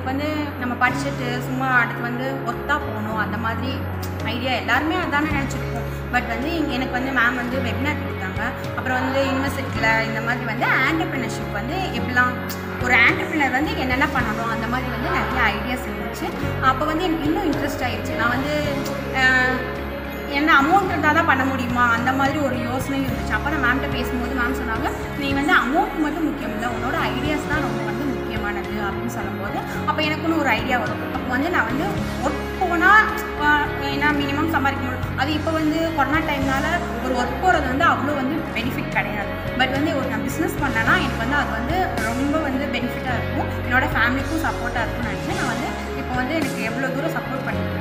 எனக்கு வந்து நம்ம படிச்சுட்டு சும்மா அடுத்து வந்து ஒர்க் தான் போகணும் அந்த மாதிரி ஐடியா எல்லாருமே அதானே நினச்சிருப்போம் பட் வந்து இங்க எனக்கு வந்து மேம் வந்து வெபினார் கொடுத்தாங்க அப்புறம் வந்து யூனிவர்சிட்டியில் இந்த மாதிரி வந்து ஆண்டர்பிரினர்ஷிப் வந்து எப்படிலாம் ஒரு ஆண்டர்பிரினர் வந்து என்னென்ன பண்ணணும் அந்த மாதிரி வந்து நிறைய ஐடியாஸ் இருந்துச்சு அப்போ வந்து எனக்கு இன்னும் இன்ட்ரெஸ்ட் ஆயிடுச்சு நான் வந்து ஆஹ், என்ன அமௌண்ட் இருந்தால் தான் பண்ண முடியுமா அந்த மாதிரி ஒரு யோசனையும் இருந்துச்சு அப்போ நான் மேம்கிட்ட பேசும்போது மேம் சொன்னாங்க நீ வந்து அமௌண்ட் மட்டும் முக்கியம் இல்லை உன்னோட ஐடியாஸ் தான் ரொம்ப வந்து முக்கியமானது அப்படின்னு சொல்லும்போது அப்போ எனக்குன்னு ஒரு ஐடியா வரும் அப்போ வந்து நான் வந்து ஒர்க் போனால் ஏன்னா மினிமம் சம்பாதிக்க முடியும் அது இப்போ வந்து கொரோனா டைம்னால ஒரு ஒர்க் போகிறது வந்து அவ்வளோ வந்து பெனிஃபிட் கிடையாது பட் வந்து ஒரு நான் பிஸ்னஸ் பண்ணேன்னா எனக்கு வந்து அது வந்து ரொம்ப வந்து பெனிஃபிட்டாக இருக்கும் என்னோட ஃபேமிலிக்கும் சப்போர்ட்டாக இருக்கும்னு நினச்சேன் நான் வந்து இப்போ வந்து எனக்கு எவ்வளோ தூரம் சப்போர்ட் பண்ணிட்டு